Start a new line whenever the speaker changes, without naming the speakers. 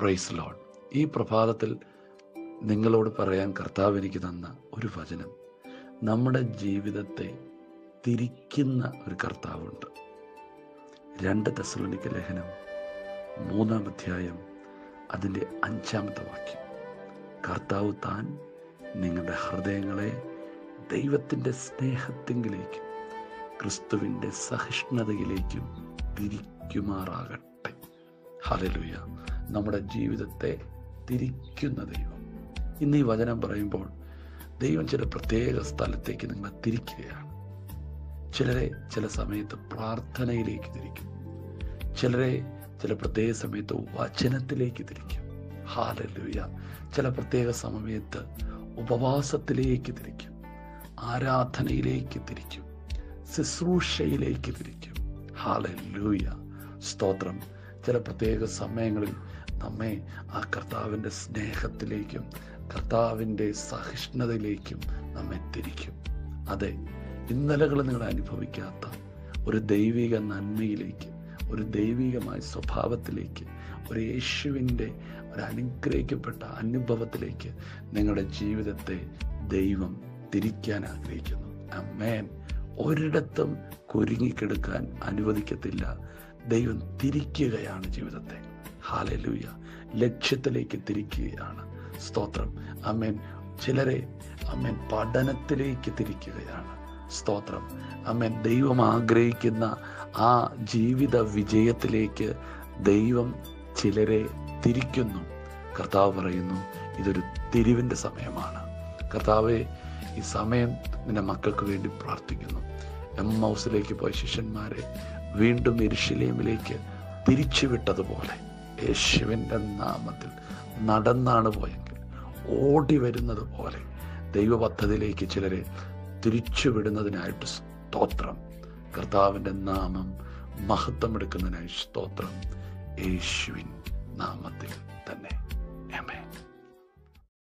price load ഈ പ്രഭാതത്തിൽ നിങ്ങളോട് പറയാൻ കർത്താവ് എനിക്ക് തന്ന ഒരു വചനം നമ്മുടെ ജീവിതത്തെ തിരിക്കുന്ന ഒരു കർത്താവുണ്ട് രണ്ട് തെസലോനിക്ക ലേഖനം മൂന്നാം അധ്യായം അതിൻ്റെ അഞ്ചാമത്തെ വാക്യം കർത്താവ് താൻ നിങ്ങളുടെ ഹൃദയങ്ങളെ ദൈവത്തിൻ്റെ സ്നേഹത്തെങ്കിലേക്കും ക്രിസ്തുവിൻ്റെ സഹിഷ്ണുതയിലേക്കും തിരിക്കുമാറാകട്ടെ ഹലലുയ നമ്മുടെ ജീവിതത്തെ തിരിക്കുന്ന ദൈവം ഇന്ന് ഈ വചനം പറയുമ്പോൾ ദൈവം ചില പ്രത്യേക സ്ഥലത്തേക്ക് നിങ്ങളെ തിരിക്കുകയാണ് ചിലരെ ചില സമയത്ത് പ്രാർത്ഥനയിലേക്ക് തിരിക്കും ചിലരെ ചില പ്രത്യേക സമയത്ത് വചനത്തിലേക്ക് തിരിക്കും ഹാലലുയ ചില പ്രത്യേക സമയത്ത് ഉപവാസത്തിലേക്ക് തിരിക്കും ആരാധനയിലേക്ക് തിരിക്കും ശുശ്രൂഷയിലേക്ക് തിരിക്കും ഹാലലൂയ സ്തോത്രം ചില പ്രത്യേക സമയങ്ങളിൽ നമ്മെ ആ കർത്താവിൻ്റെ സ്നേഹത്തിലേക്കും കർത്താവിൻ്റെ സഹിഷ്ണുതയിലേക്കും നമ്മെ തിരിക്കും അതെ ഇന്നലകൾ നിങ്ങൾ അനുഭവിക്കാത്ത ഒരു ദൈവിക നന്മയിലേക്ക് ഒരു ദൈവികമായ സ്വഭാവത്തിലേക്ക് ഒരു യേശുവിൻ്റെ ഒരു അനുഗ്രഹിക്കപ്പെട്ട അനുഭവത്തിലേക്ക് നിങ്ങളുടെ ജീവിതത്തെ ദൈവം തിരിക്കാൻ ആഗ്രഹിക്കുന്നു അമ്മേൻ ഒരിടത്തും കുരുങ്ങിക്കെടുക്കാൻ അനുവദിക്കത്തില്ല ദൈവം തിരിക്കുകയാണ് ജീവിതത്തെ ഹാലലൂയ ലക്ഷ്യത്തിലേക്ക് തിരിക്കുകയാണ് സ്തോത്രം അമ്മേൻ ചിലരെ അമ്മേൻ പഠനത്തിലേക്ക് തിരിക്കുകയാണ് സ്തോത്രം അമ്മേൻ ദൈവം ആഗ്രഹിക്കുന്ന ആ ജീവിത വിജയത്തിലേക്ക് ദൈവം ചിലരെ തിരിക്കുന്നു കർത്താവ് പറയുന്നു ഇതൊരു തിരിവിൻ്റെ സമയമാണ് കർത്താവെ ഈ സമയം നിന്റെ മക്കൾക്ക് വേണ്ടി പ്രാർത്ഥിക്കുന്നു എം ഹൗസിലേക്ക് പോയ ശിഷ്യന്മാരെ വീണ്ടും എരിശിലേമിലേക്ക് തിരിച്ചുവിട്ടതുപോലെ യേശുവിൻ്റെ നാമത്തിൽ നടന്നാണ് പോയെങ്കിൽ ഓടി വരുന്നത് പോലെ ദൈവ പദ്ധതിയിലേക്ക് ചിലരെ തിരിച്ചുവിടുന്നതിനായിട്ട് സ്തോത്രം കർത്താവിൻ്റെ നാമം മഹത്വം എടുക്കുന്നതിനായി സ്തോത്രം യേശുവിൻ നാമത്തിൽ തന്നെ ആമേൻ